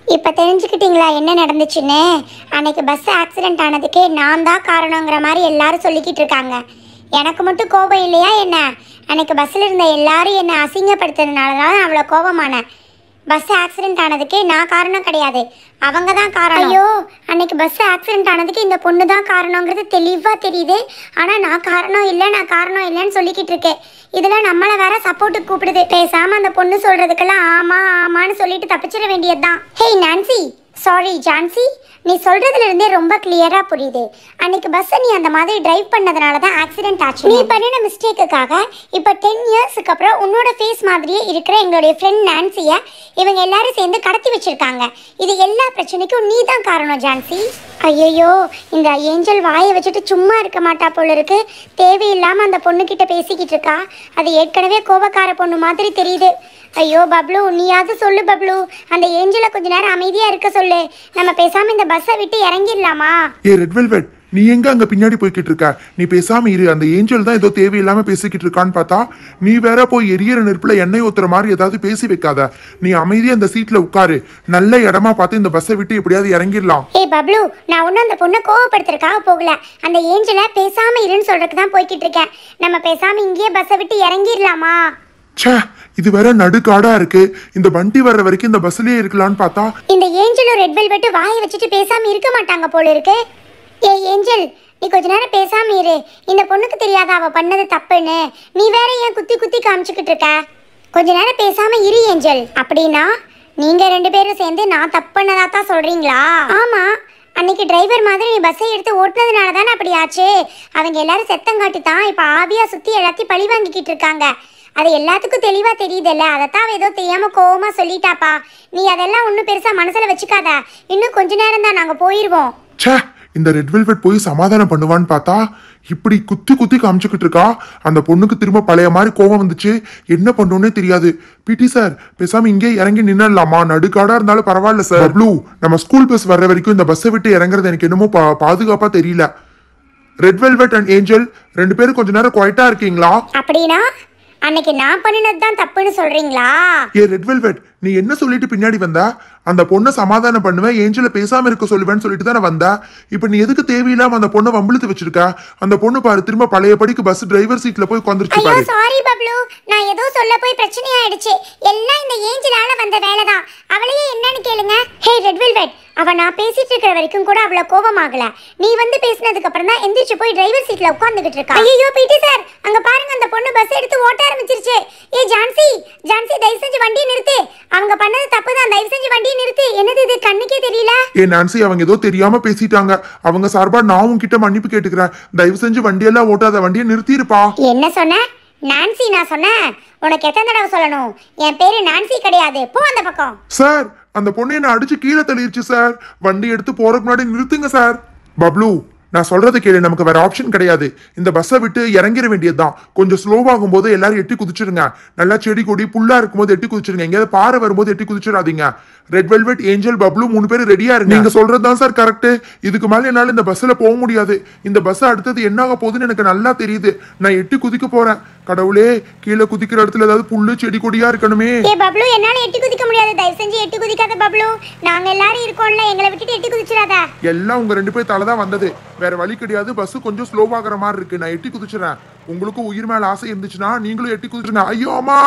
இப்போ தெரிஞ்சுக்கிட்டீங்களா என்ன நடந்துச்சுன்னு அன்னைக்கு பஸ் ஆக்சிடென்ட் ஆனதுக்கு நான் தான் காரணங்கிற மாதிரி எல்லாரும் சொல்லிக்கிட்டு இருக்காங்க எனக்கு மட்டும் கோபம் இல்லையா என்ன அன்னைக்கு பஸ்ஸில் இருந்த எல்லாரும் என்னை அசிங்கப்படுத்துறதுனால தான் அவ்வளோ கோபமானேன் பஸ் ஆக்சிடென்ட் ஆனதுக்கு நான் காரணம் கிடையாது அவங்க தான் காரணம் ஐயோ அன்னைக்கு பஸ் ஆக்சிடென்ட் ஆனதுக்கு இந்த பொண்ணு தான் காரணங்கிறது தெளிவாக தெரியுது ஆனால் நான் காரணம் இல்லை நான் காரணம் இல்லைன்னு சொல்லிக்கிட்டு இருக்கேன் இதில் நம்மளை வேற சப்போர்ட்டுக்கு கூப்பிடுது பேசாமல் அந்த பொண்ணு சொல்கிறதுக்கெல்லாம் ஆமா ஆமான்னு சொல்லிட்டு தப்பிச்சிட வேண்டியதுதான் ஹேய் நான்சி சாரி ஜான்சி நீ சொல்றதுல இருந்தே ரொம்ப கிளியரா புரியுது அன்னைக்கு பஸ்ஸை நீ அந்த மாதிரி டிரைவ் பண்ணதுனால தான் ஆக்சிடென்ட் ஆச்சு நீ பண்ணின மிஸ்டேக்குக்காக இப்போ டென் இயர்ஸ்க்கு அப்புறம் உன்னோட ஃபேஸ் மாதிரியே இருக்கிற எங்களுடைய ஃப்ரெண்ட் நான்சியை இவங்க எல்லாரும் சேர்ந்து கடத்தி வச்சிருக்காங்க இது எல்லா பிரச்சனைக்கும் நீ தான் காரணம் ஜான்சி ஐயோ இந்த ஏஞ்சல் வாயை வச்சுட்டு சும்மா இருக்க மாட்டா போல இருக்கு தேவையில்லாம அந்த பொண்ணுகிட்ட பேசிக்கிட்டு இருக்கா அது ஏற்கனவே கோபக்கார பொண்ணு மாதிரி தெரியுது ஐயோ பப்ளு நீயாவது சொல்லு பப்ளு அந்த ஏஞ்சலை கொஞ்ச நேரம் அமைதியா இருக்க சொல்லு நம்ம பேசாம இந்த பஸ்ஸை விட்டு இறங்கிடலாமா ஏ ரெட் வெல்வெட் நீ எங்க அங்க பின்னாடி போய்கிட்டு இருக்க நீ பேசாம இரு அந்த ஏஞ்சல் தான் ஏதோ தேவையில்லாம பேசிக்கிட்டு இருக்கான்னு பார்த்தா நீ வேற போய் எரியற நெருப்புல எண்ணெய் ஊத்துற மாதிரி ஏதாவது பேசி வைக்காத நீ அமைதியா அந்த சீட்ல உட்காரு நல்ல இடமா பார்த்து இந்த பஸ்ஸை விட்டு எப்படியாவது இறங்கிடலாம் ஏய் பப்ளு நான் ஒன்றும் அந்த பொண்ணை கோவப்படுத்துறதுக்காக போகல அந்த ஏஞ்சலை பேசாம இருன்னு சொல்றதுக்கு தான் போய்கிட்டு இருக்கேன் நம்ம பேசாம இங்கேயே பஸ்ஸை விட்டு இறங்கிடலாமா ச்சே இது வேற நடுக்காடா இருக்கு இந்த வண்டி வர்ற வரைக்கும் இந்த பஸ்லயே இருக்கலாம்னு பார்த்தா இந்த ஏஞ்சலும் ரெட் வெல்வெட்டு வாயை வச்சுட்டு பேசாம இருக்க மாட்டாங்க போல இருக்கு ஏய் ஏஞ்சல் நீ கொஞ்ச நேரம் பேசாம இரு இந்த பொண்ணுக்கு தெரியாத அவ பண்ணது தப்புன்னு நீ வேற ஏன் குத்தி குத்தி காமிச்சுக்கிட்டு இருக்க கொஞ்ச நேரம் பேசாம இரு ஏஞ்சல் அப்படின்னா நீங்க ரெண்டு பேரும் சேர்ந்து நான் தப்பு பண்ணதா தான் சொல்றீங்களா ஆமா அன்னைக்கு டிரைவர் மாதிரி நீ பஸ்ஸை எடுத்து ஓட்டுனதுனால தானே அப்படி ஆச்சு அவங்க எல்லாரும் செத்தங்காட்டி தான் இப்போ ஆவியா சுத்தி எல்லாத்தையும் பழி வாங்கிக்கிட்டு இருக்காங்க அது எல்லாத்துக்கும் தெளிவா தெரியுதுல்ல அதைத்தான் அவ ஏதோ தெரியாம கோவமா சொல்லிட்டாப்பா நீ அதெல்லாம் ஒன்றும் பெருசா மனசுல வச்சுக்காத இன்னும் கொஞ்ச நேரம் தான் நாங்க போயிருவோம் ச்சே இந்த ரெட் வெல்வெட் போய் சமாதானம் பண்ணுவான்னு பார்த்தா இப்படி குத்தி குத்தி காமிச்சுக்கிட்டு இருக்கா அந்த பொண்ணுக்கு திரும்ப பழைய மாதிரி கோவம் வந்துச்சு என்ன பண்ணுன்னே தெரியாது பிடி சார் பேசாம இங்கே இறங்கி நின்னலாமா நடுக்காடா இருந்தாலும் பரவாயில்ல சார் ப்ளூ நம்ம ஸ்கூல் பஸ் வர்ற வரைக்கும் இந்த பஸ்ஸை விட்டு இறங்குறது எனக்கு என்னமோ பா பாதுகாப்பா தெரியல ரெட் வெல்வெட் அண்ட் ஏஞ்சல் ரெண்டு பேரும் கொஞ்ச நேரம் குவைட்டா இருக்கீங்களா அப்படின்னா அன்னைக்கு நான் பண்ணினது தான் தப்புன்னு சொல்றீங்களா ஏ ரெட் வெல்வெட் நீ என்ன சொல்லிட்டு பின்னாடி வந்த அந்த பொண்ணை சமாதானம் பண்ணுவேன் ஏஞ்சல பேசாம இருக்க சொல்லுவேன்னு சொல்லிட்டு தானே வந்த இப்போ நீ எதுக்கு தேவையில்லாம அந்த பொண்ணை வம்பிழுத்து வச்சிருக்க அந்த பொண்ணு பாரு திரும்ப பழைய படிக்கு பஸ் டிரைவர் சீட்ல போய் உட்காந்துருச்சு ஐயோ பாரு சாரி பப்ளு நான் ஏதோ சொல்ல போய் பிரச்சனை ஆயிடுச்சு எல்லாம் இந்த ஏஞ்சலால வந்த வேலை தான் அவளையே என்னன்னு கேளுங்க ஹே ரெட் வெல்வெட் அவ நான் பேசிட்டு இருக்கிற வரைக்கும் கூட அவ்வளவு கோபமாகல நீ வந்து பேசினதுக்கு அப்புறம் தான் எந்திரிச்சு போய் டிரைவர் சீட்ல உட்கார்ந்துகிட்டு இருக்கா ஐயோ பிடி சார் அங்க பாருங்க அந்த பொண்ணு பஸ் எடுத்து ஓட்ட ஆரம்பிச்சிருச்சு ஏ ஜான்சி ஜான்சி தயவு செஞ்சு வண்டியை நிறுத்து அவங்க பண்ணது தப்பு தான் தயவு செஞ்சு வண்டியை நிறுத்து என்னது இது கண்ணுக்கே தெரியல ஏ நான்சி அவங்க ஏதோ தெரியாம பேசிட்டாங்க அவங்க சார்பா நான் உன்கிட்ட மன்னிப்பு கேட்டுக்கிறேன் தயவு செஞ்சு வண்டியெல்லாம் ஓட்டாத வண்டியை நிறுத்திருப்பா என்ன சொன்ன நான்சி நான் சொன்னேன் உனக்கு எத்தனை தடவை சொல்லணும் என் பேரு நான்சி கிடையாது போ அந்த பக்கம் சார் அந்த பொண்ணு என்ன அடிச்சு கீழே தள்ளிருச்சு சார் வண்டி எடுத்து போறதுக்கு முன்னாடி நிறுத்துங்க சார் பப்ளு நான் சொல்றது கேளு நமக்கு வேற ஆப்ஷன் கிடையாது இந்த பஸ்ஸை விட்டு இறங்கிட வேண்டியதுதான் கொஞ்சம் ஸ்லோவாகும் போது எல்லாரும் எட்டி குதிச்சிருங்க நல்லா செடி கொடி புல்லா இருக்கும்போது எட்டி குதிச்சிருங்க எங்கேயாவது பாறை வரும்போது எட்டி குதிச்சிடாதீங்க ரெட் வெல்வெட் ஏஞ்சல் பப்ளு மூணு பேர் ரெடியா இருங்க நீங்க சொல்றது தான் சார் கரெக்ட் இதுக்கு மேல என்னால இந்த பஸ்ல போக முடியாது இந்த பஸ் அடுத்தது என்ன ஆக போகுதுன்னு எனக்கு நல்லா தெரியுது நான் எட்டி குதிக்க போறேன் கடவுளே கீழே குதிக்கிற இடத்துல ஏதாவது புல்லு செடி கொடியா இருக்கணுமே ஏ பப்ளு என்னால எட்டி குதிக்க முடியாது தயவு செஞ்சு எட்டி குதிக்காத பப்ளு நாங்க எல்லாரும் இருக்கோம்ல எங்களை விட்டுட்டு எட்டி குதிச்சிடாத எல்லாம் உங்க ரெண்டு பேர் தலை தான் வந்தது வேற வழி கிடையாது பஸ் கொஞ்சம் ஸ்லோவாகிற மாதிரி இருக்கு நான் எட்டி குதிச்சுறேன் உங்களுக்கும் உயிர் மேல ஆசை இருந்துச்சுன்னா நீங்களும் எட்டி குதிச்சுருங்க ஐயோ அம்மா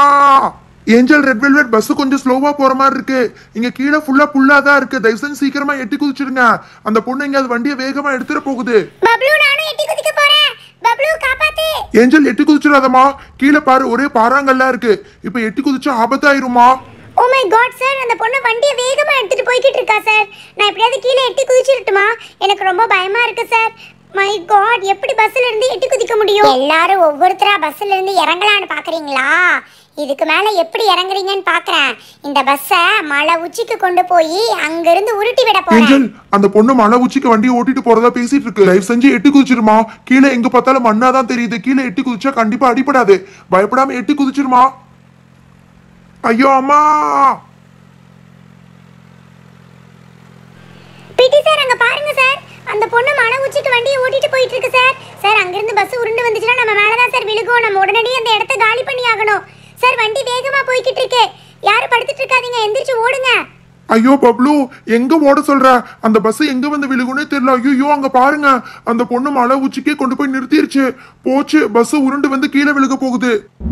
ஏஞ்சல் ரெட் வெல்வெட் பஸ் கொஞ்சம் ஸ்லோவா போற மாதிரி இருக்கு இங்க கீழே ஃபுல்லா புல்லா தான் இருக்கு தயவு செஞ்சு சீக்கிரமா எட்டி குதிச்சிருங்க அந்த பொண்ணு எங்கேயாவது வண்டியை வேகமா எடுத்துட போகுது பப்ளு நானும் எட்டி குதிக்க போறேன் பப்ளு காப்பாத்து ஏஞ்சல் எட்டி குதிச்சிடாதம்மா கீழே பாரு ஒரே பாறாங்கல்லாம் இருக்கு இப்ப எட்டி குதிச்சா ஆபத்தாயிருமா ஓ மை காட் சார் அந்த பொண்ணு வண்டியை வேகமா எடுத்துட்டு போய்கிட்டு இருக்கா சார் நான் எப்படியாவது கீழே எட்டி குதிச்சிரட்டுமா எனக்கு ரொம்ப பயமா இருக்கு சார் மை காட் எப்படி பஸ்ல இருந்து எட்டி குதிக்க முடியும் எல்லாரும் ஒவ்வொருத்தரா பஸ்ல இருந்து இறங்கலாம்னு பாக்குறீங்களா இதுக்கு மேல எப்படி இறங்குறீங்கன்னு பாக்குறேன் இந்த பஸ்ஸை மலை உச்சிக்கு கொண்டு போய் அங்கிருந்து உருட்டி விட போறேன் ஏஞ்சல் அந்த பொண்ணு மலை உச்சிக்கு வண்டியை ஓட்டிட்டு போறதா பேசிட்டு இருக்கு தயவு செஞ்சு எட்டி குதிச்சிருமா கீழே எங்க பார்த்தாலும் மண்ணா தான் தெரியுது கீழே எட்டி குதிச்சா கண்டிப்பா அடிபடாது பயப்படாம எட்டி குதிச்சிருமா ஐயோ அம்மா பிடி சார் அங்க பாருங்க சார் அந்த பொண்ணு மலை உச்சிக்கு வண்டியை ஓட்டிட்டு போயிட்டு இருக்கு சார் சார் அங்கிருந்து பஸ் உருண்டு வந்துச்சுன்னா நம்ம மேல தான் சார் விழுகும் நம்ம உடனடியே அந்த இடத்த காலி பண்ணி ஆகணும் சார் வண்டி வேகமா போய்கிட்டு இருக்கு யாரும் படுத்துட்டு இருக்காதீங்க எந்திரிச்சு ஓடுங்க ஐயோ பப்ளு எங்க ஓட சொல்ற அந்த பஸ் எங்க வந்து விழுகுனே தெரியல ஐயோ அங்க பாருங்க அந்த பொண்ணு மலை உச்சிக்கே கொண்டு போய் நிறுத்திருச்சு போச்சு பஸ் உருண்டு வந்து கீழே விழுக போகுது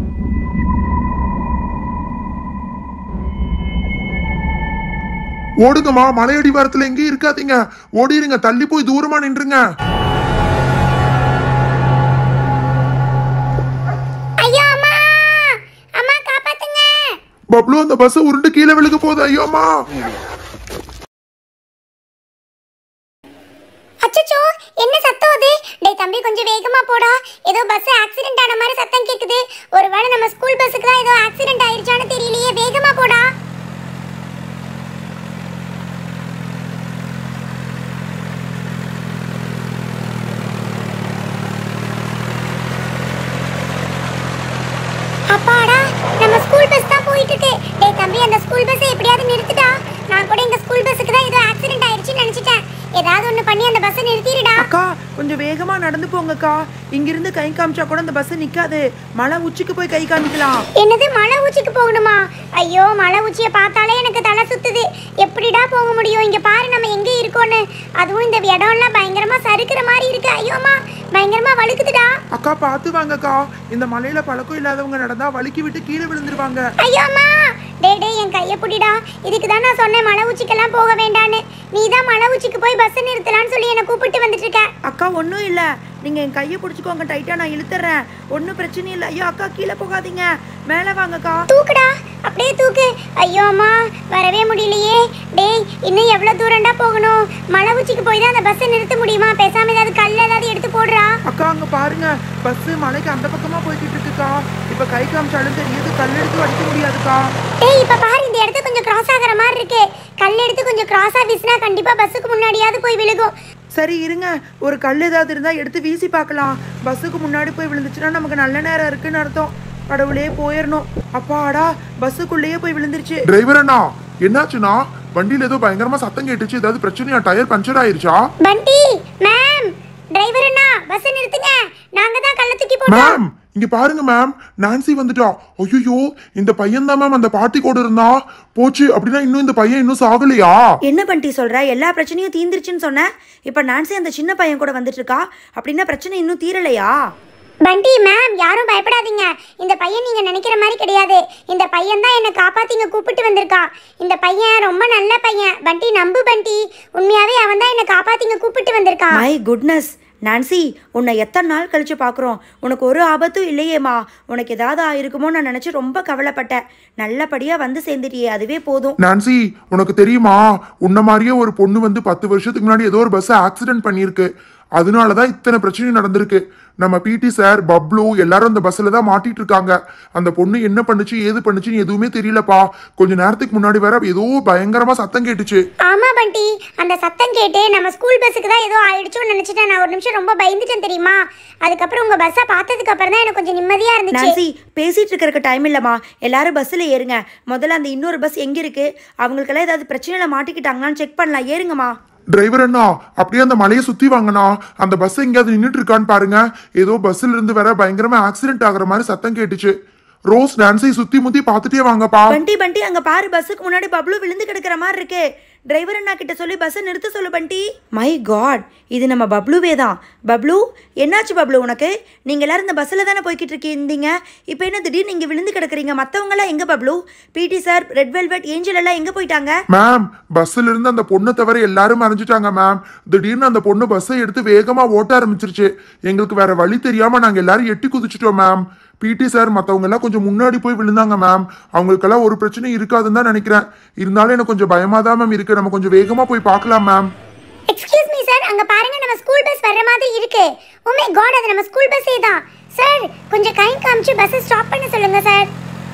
ஓடுங்கம்மா மலையடிவாரத்துல எங்கேயும் இருக்காதீங்க ஓடிடுங்க தள்ளி போய் தூரமா நின்றுங்க ஐயோ அம்மா அம்மா காப்பாத்துங்க பப்ளு அந்த பஸ் உருண்டு கீழே விழுக போகுது ஐயோம்மா அச்சச்சோ என்ன சத்தம் அது டேய் தம்பி கொஞ்சம் வேகமா போடா ஏதோ பஸ் ஆக்சிடென்ட் ஆன மாதிரி சத்தம் கேக்குது ஒருவேளை நம்ம ஸ்கூல் பஸ்ஸுக்கு தான் ஏதோ ஆக்சிடென்ட் ஆயிருச்சான்னு தெரியலையே வேகமா போடா அப்பாடா நம்ம ஸ்கூல் பஸ் தான் போயிட்டு இருக்கு டேய் தம்பி அந்த ஸ்கூல் பஸ்ஸை எப்படியாவது நிறுத்துடா நான் கூட எங்க ஸ்கூல் பஸ்ஸுக்கு தான் ஏதோ ஆக்சிடென்ட் ஆயிருச்சுன்னு நினைச்சிட்டேன் ஏதாவது ஒண்ணு பண்ணி அந்த பஸ்ஸை நிறுத்திடுடா அக்கா கொஞ்சம் வேகமா நடந்து போங்கக்கா இங்கிருந்து கை காமிச்சா கூட இந்த பஸ் நிக்காது மலை உச்சிக்கு போய் கை காமிக்கலாம் என்னது மலை உச்சிக்கு போகணுமா ஐயோ மலை உச்சியை பார்த்தாலே எனக்கு தலை சுத்துது எப்படிடா போக முடியும் இங்க பாரு நம்ம எங்க இருக்கோன்னு அதுவும் இந்த இடம்லாம் பயங்கரமா சறுக்குற மாதிரி இருக்கு ஐயோமா பயங்கரமா வழுக்குதுடா அக்கா பார்த்து வாங்கக்கா இந்த மலையில பழக்கம் இல்லாதவங்க நடந்தா வழுக்கி விட்டு கீழே விழுந்துருவாங்க ஐயோம்மா டேய் டேய் என் கையை பிடிடா இதுக்கு தான் நான் சொன்னேன் மலை உச்சிக்கெல்லாம் போக வேண்டான்னு நீ தான் மலை உச்சிக்கு போய் பஸ் நிறுத்தலான்னு சொல்லி என்னை கூப்பிட்டு வந்துட்டு இருக்க அக்கா ஒன்றும் இல்லை நீங்கள் என் கையை பிடிச்சிக்கோங்க டைட்டாக நான் இழுத்துறேன் ஒன்றும் பிரச்சனை இல்லை ஐயோ அக்கா கீழே போகாதீங்க மேலே வாங்கக்கா தூக்குடா அப்படியே தூக்கு ஐயோ அம்மா வரவே முடியலையே டேய் இன்னும் எவ்வளோ தூரம்டா போகணும் மலை உச்சிக்கு போய் தான் அந்த பஸ்ஸை நிறுத்த முடியுமா பேசாம ஏதாவது கல் ஏதாவது எடுத்து போடுறா அக்கா அங்கே பாருங்க பஸ்ஸு மலைக்கு அந்த பக்கமாக போய்கிட்டு இருக்குக்கா இப்போ கை காமிச்சாலும் தெரியுது கல் எடுத்து அடிக்க முடியாதுக்கா டேய் இப்ப பாரு இந்த இடத்த கொஞ்சம் கிராஸ் ஆகுற மாதிரி இருக்கு கல் எடுத்து கொஞ்சம் கிராஸா வீசினா கண்டிப்பா பஸ்ஸுக்கு முன்னாடியாவது போய் விழுகும் சரி இருங்க ஒரு கல் ஏதாவது இருந்தால் எடுத்து வீசி பார்க்கலாம் பஸ்ஸுக்கு முன்னாடி போய் விழுந்துச்சுன்னா நமக்கு நல்ல நேரம் இருக்குன்னு அர்த்தம் கடவுளே போயிடணும் அப்பாடா பஸ்ஸுக்குள்ளேயே போய் விழுந்துருச்சு டிரைவர் அண்ணா என்னாச்சுண்ணா வண்டியில ஏதோ பயங்கரமா சத்தம் கேட்டுச்சு ஏதாவது பிரச்சனையா டயர் பஞ்சர் ஆயிருச்சா பண்டி மேம் டிரைவர் அண்ணா பஸ் நிறுத்துங்க நாங்க தான் கல்ல தூக்கி போட்டோம் மேம் இங்க பாருங்க மேம் நான்சி வந்துட்டா ஐயோ இந்த பையன் தான் மேம் அந்த பாட்டி கூட இருந்தா போச்சு அப்படின்னா இன்னும் இந்த பையன் இன்னும் சாகலையா என்ன பண்ணிட்டி சொல்ற எல்லா பிரச்சனையும் தீந்துருச்சுன்னு சொன்ன இப்போ நான்சி அந்த சின்ன பையன் கூட வந்துட்டு இருக்கா அப்படின்னா பிரச்சனை இன்னும் தீரலையா பண்டி மேம் யாரும் பயப்படாதீங்க இந்த பையன் நீங்க நினைக்கிற மாதிரி கிடையாது இந்த பையன் தான் என்னை காப்பாத்தி இங்க கூப்பிட்டு வந்திருக்கான் இந்த பையன் ரொம்ப நல்ல பையன் பண்டி நம்பு பண்டி உண்மையாவே அவன் தான் என்னை காப்பாத்தி இங்க கூப்பிட்டு வந்திருக்கான் மை குட்னஸ் நான்சி உன்னை எத்தனை நாள் கழிச்சு பார்க்குறோம் உனக்கு ஒரு ஆபத்தும் இல்லையேம்மா உனக்கு ஏதாவது ஆயிருக்குமோ நான் நினச்சி ரொம்ப கவலைப்பட்டேன் நல்லபடியாக வந்து சேர்ந்துட்டியே அதுவே போதும் நான்சி உனக்கு தெரியுமா உன்ன மாதிரியே ஒரு பொண்ணு வந்து பத்து வருஷத்துக்கு முன்னாடி ஏதோ ஒரு பஸ் ஆக்சிடென்ட் பண்ணியிருக்கு அதனாலதான் இத்தனை பிரச்சனை நடந்திருக்கு நம்ம பிடி சார் பப்ளு எல்லாரும் அந்த பஸ்ல தான் மாட்டிட்டு இருக்காங்க அந்த பொண்ணு என்ன பண்ணுச்சு ஏது பண்ணுச்சுன்னு எதுவுமே தெரியலப்பா கொஞ்ச நேரத்துக்கு முன்னாடி வேற ஏதோ பயங்கரமா சத்தம் கேட்டுச்சு ஆமா பண்டி அந்த சத்தம் கேட்டு நம்ம ஸ்கூல் பஸ்ஸுக்கு தான் ஏதோ ஆயிடுச்சோன்னு நினைச்சிட்டேன் நான் ஒரு நிமிஷம் ரொம்ப பயந்துட்டேன் தெரியுமா அதுக்கப்புறம் உங்க பஸ்ஸை பார்த்ததுக்கு அப்புறம் தான் எனக்கு கொஞ்சம் நிம்மதியா இருந்துச்சு நான்சி பேசிட்டு இருக்கிறதுக்கு டைம் இல்லைம்மா எல்லாரும் பஸ்ஸில் ஏறுங்க முதல்ல அந்த இன்னொரு பஸ் எங்கே இருக்கு அவங்களுக்கெல்லாம் ஏதாவது பிரச்சனையில மாட்டிக்கிட்டாங்களான்னு செக் பண்ணலாம் ஏறுங்கம்மா டிரைவர் அண்ணா அப்படியே அந்த மலையை சுத்தி வாங்கண்ணா அந்த பஸ் எங்கேயாவது நின்றுட்டு இருக்கான்னு பாருங்க ஏதோ பஸ்ல இருந்து வேற பயங்கரமா ஆக்சிடென்ட் ஆகுற மாதிரி சத்தம் கேட்டுச்சு ரோஸ் டான்ஸை சுத்தி முத்தி பார்த்துட்டே வாங்கப்பா பண்டி பண்டி அங்க பாரு பஸ்ஸுக்கு முன்னாடி பப்ளு விழுந்து கிடக்குற மாதிரி இருக்கு டிரைவர் அண்ணா கிட்ட சொல்லி பஸ்ஸை நிறுத்த சொல்லு பண்டி மை காட் இது நம்ம பப்ளுவே தான் பப்ளு என்னாச்சு பப்ளு உனக்கு நீங்க எல்லாரும் இந்த பஸ்ஸில் தானே போய்கிட்டு இருக்கீங்க இப்போ என்ன திடீர்னு இங்கே விழுந்து கிடக்குறீங்க மற்றவங்களாம் எங்க பப்ளு பிடி சார் ரெட் வெல்வெட் ஏஞ்சல் எல்லாம் எங்க போயிட்டாங்க மேம் பஸ்ல இருந்து அந்த பொண்ணை தவிர எல்லாரும் மறைஞ்சிட்டாங்க மேம் திடீர்னு அந்த பொண்ணு பஸ்ஸை எடுத்து வேகமா ஓட்ட ஆரம்பிச்சிருச்சு எங்களுக்கு வேற வழி தெரியாம நாங்க எல்லாரும் எட்டி குதிச்சிட்டோம் மேம் பிடி சார் மத்தவங்க எல்லாம் கொஞ்சம் முன்னாடி போய் விழுந்தாங்க மேம் அவங்களுக்கெல்லாம் ஒரு பிரச்சனை இருக்காதுன்னு தான் நினைக்கிறேன் இருந்தாலும் எனக்கு கொஞ்சம் பயமா தான் மேம் இருக்கு நம்ம கொஞ்சம் வேகமா போய் பார்க்கலாம் மேம் எக்ஸ்கியூஸ் மீ சார் அங்க பாருங்க நம்ம ஸ்கூல் பஸ் வர்ற மாதிரி இருக்கு ஓ மை காட் அது நம்ம ஸ்கூல் பஸ்ஸே தான் சார் கொஞ்சம் கை காமிச்சு பஸ்ஸை ஸ்டாப் பண்ண சொல்லுங்க சார்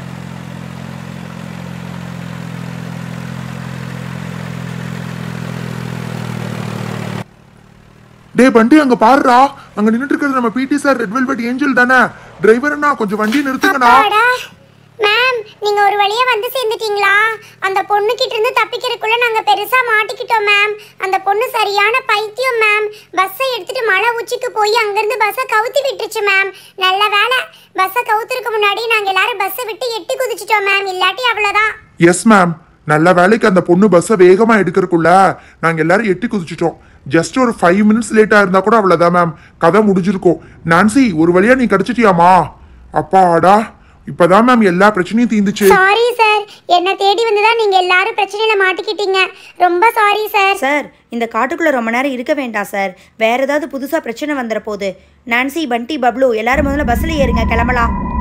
டே வண்டி அங்க பாருடா அங்க நின்னுட்டு இருக்கிறது நம்ம PT sir red velvet angel தானே டிரைவர் அண்ணா கொஞ்சம் வண்டி நிறுத்துங்கண்ணா அப்பாடா மேம் நீங்க ஒரு வழியா வந்து சேர்ந்துட்டீங்களா அந்த பொண்ணு கிட்ட இருந்து தப்பிக்கிறதுக்குள்ள நாங்க பெருசா மாட்டிக்கிட்டோம் மேம் அந்த பொண்ணு சரியான பைத்தியம் மேம் பஸ்ஸை எடுத்துட்டு மலை உச்சிக்கு போய் அங்கிருந்து பஸ்ஸை கவுத்தி விட்டுருச்சு மேம் நல்ல வேலை பஸ்ஸை கவுத்துறதுக்கு முன்னாடி நாங்க எல்லாரும் பஸ்ஸை விட்டு எட்டி குதிச்சிட்டோம் மேம் இல்லாட்டி அவ்வளவுதான் எஸ் மேம் நல்ல வேலைக்கு அந்த பொண்ணு பஸ்ஸை வேகமா எடுக்கிறதுக்குள்ள நாங்க எல்லாரும் எட்டி குதிச்சிட்டோம் ஜஸ்ட் ஒரு ஃபைவ் மினிட்ஸ் லேட்டா இருந்தா கூட அவ்வளவுதான் மேம் கதை முடிஞ்சிருக்கும் நான்சி ஒரு வழியா நீ கிடைச்சிட்டியாமா அப்பாடா இப்பதான் மேம் எல்லா பிரச்சனையும் தீந்துச்சு சாரி சார் என்னை தேடி வந்து தான் நீங்கள் எல்லாரும் பிரச்சனையில மாட்டிக்கிட்டீங்க ரொம்ப சாரி சார் சார் இந்த காட்டுக்குள்ளே ரொம்ப நேரம் இருக்க வேண்டாம் சார் வேற ஏதாவது புதுசாக பிரச்சனை வந்துட போகுது நான்சி பண்டி பப்ளு எல்லாரும் முதல்ல பஸ்ஸில் ஏறுங்க கிளம்பலாம்